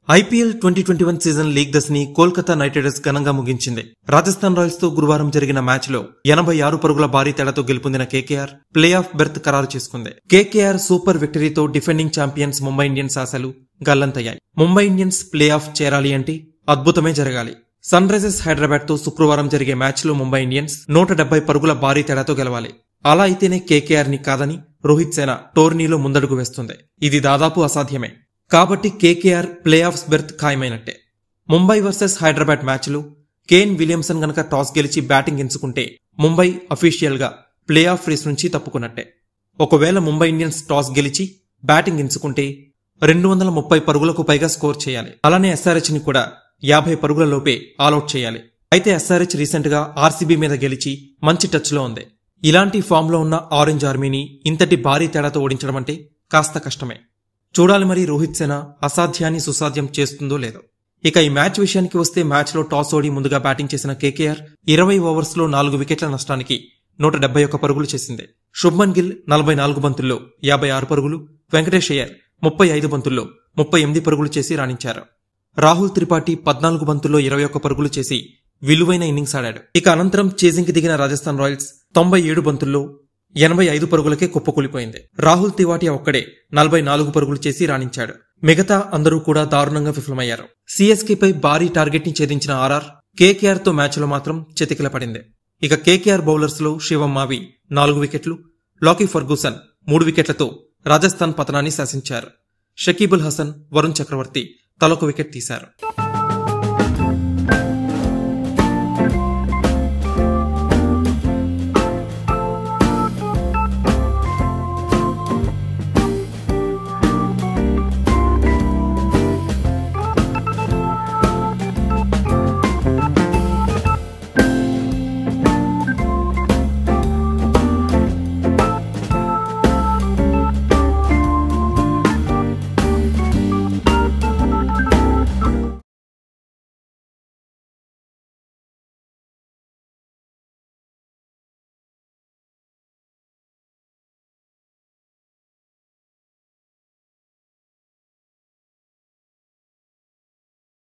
IPL twenty twenty one season league దశని Kolkata knight riders ఘనంగా ముగించింది రాజస్థాన్ రాయల్స్ తో గురువారం జరిగిన మ్యాచ్ లో ఎనభై ఆరు పరుగుల భారీ తేడాతో గెలుపొందిన కేకేఆర్ ప్లే ఆఫ్ బెర్త్ ఖరారు చేసుకుంది కేకేఆర్ సూపర్ విక్టరీతో డిఫెండింగ్ ఛాంపియన్స్ ముంబై ఇండియన్స్ ఆశలు గల్లంతయ్యాయి ముంబై ఇండియన్స్ ప్లే ఆఫ్ చేరాలి అంటే అద్భుతమే జరగాలి సన్ రైజర్స్ హైదరాబాద్ తో శుక్రవారం జరిగే మ్యాచ్ లో ముంబై ఇండియన్స్ నూట డెబ్బై పరుగుల భారీ తేడాతో గెలవాలి అలా అయితేనే కేకేఆర్ ని కాదని రోహిత్ సేన టోర్నీలో ముందడుగు వేస్తుంది ఇది దాదాపు అసాధ్యమే కాబట్టి కేకేఆర్ ప్లే ఆఫ్స్ బెర్త్ ఖాయమైనట్టే ముంబై వర్సెస్ హైదరాబాద్ మ్యాచ్లో కేన్ విలియమ్సన్ గనక టాస్ గెలిచి బ్యాటింగ్ ఎంచుకుంటే ముంబై అఫీషియల్ గా ప్లే ఆఫ్ రేస్ నుంచి తప్పుకున్నట్టే ఒకవేళ ముంబై ఇండియన్స్ టాస్ గెలిచి బ్యాటింగ్ ఎంచుకుంటే రెండు వందల ముప్పై పరుగులకు పైగా స్కోర్ చేయాలి అలానే ఎస్ఆర్హెచ్ ని కూడా యాభై పరుగుల లోపే ఆల్అౌట్ చేయాలి అయితే ఎస్ఆర్హెచ్ రీసెంట్ గా ఆర్సీబీ మీద గెలిచి మంచి టచ్ లో ఉంది ఇలాంటి ఫామ్ లో ఉన్న ఆరెంజ్ ఆర్మీని ఇంతటి భారీ తేడాతో ఓడించడం అంటే కాస్త కష్టమే చూడాలి మరి రోహిత్ సేన అసాధ్యాన్ని సుసాధ్యం చేస్తుందో లేదో ఇక ఈ మ్యాచ్ విషయానికి వస్తే మ్యాచ్లో టాస్ ఓడి ముందుగా బ్యాటింగ్ చేసిన కేకేఆర్ ఇరవై ఓవర్స్లో నాలుగు వికెట్ల నష్టానికి నూట డెబ్బై ఒక్క పరుగులు చేసింది శుభ్మన్ గిల్ నలభై నాలుగు బంతుల్లో యాభై ఆరు పరుగులు వెంకటేష్ అయ్యర్ ముప్పై ఐదు బంతుల్లో ముప్పై ఎనిమిది పరుగులు చేసి రాణించారు రాహుల్ త్రిపాఠి పద్నాలుగు బంతుల్లో ఇరవై ఒక్క పరుగులు చేసి విలువైన ఇన్నింగ్స్ ఆడాడు ఇక అనంతరం చేజింగ్ కి దిగిన రాజస్థాన్ రాయల్స్ తొంభై ఏడు బంతుల్లో ఎనభై ఐదు పరుగులకే కుప్పకూలిపోయింది రాహుల్ తివాటియా ఒక్కడే నలభై నాలుగు పరుగులు చేసి రాణించాడు మిగతా అందరూ కూడా దారుణంగా విఫలమయ్యారు సిఎస్కేపై భారీ టార్గెట్ ని ఛేదించిన ఆర్ఆర్ కేకేఆర్ తో మ్యాచ్లో మాత్రం చెతికిల పడింది ఇక కేకేఆర్ బౌలర్స్ లో శివం మావి నాలుగు వికెట్లు లాకీ ఫర్గూసన్ మూడు వికెట్లతో రాజస్థాన్ పతనాన్ని శాసించారు షకీబుల్ హసన్ వరుణ్ చక్రవర్తి తలొక వికెట్ తీశారు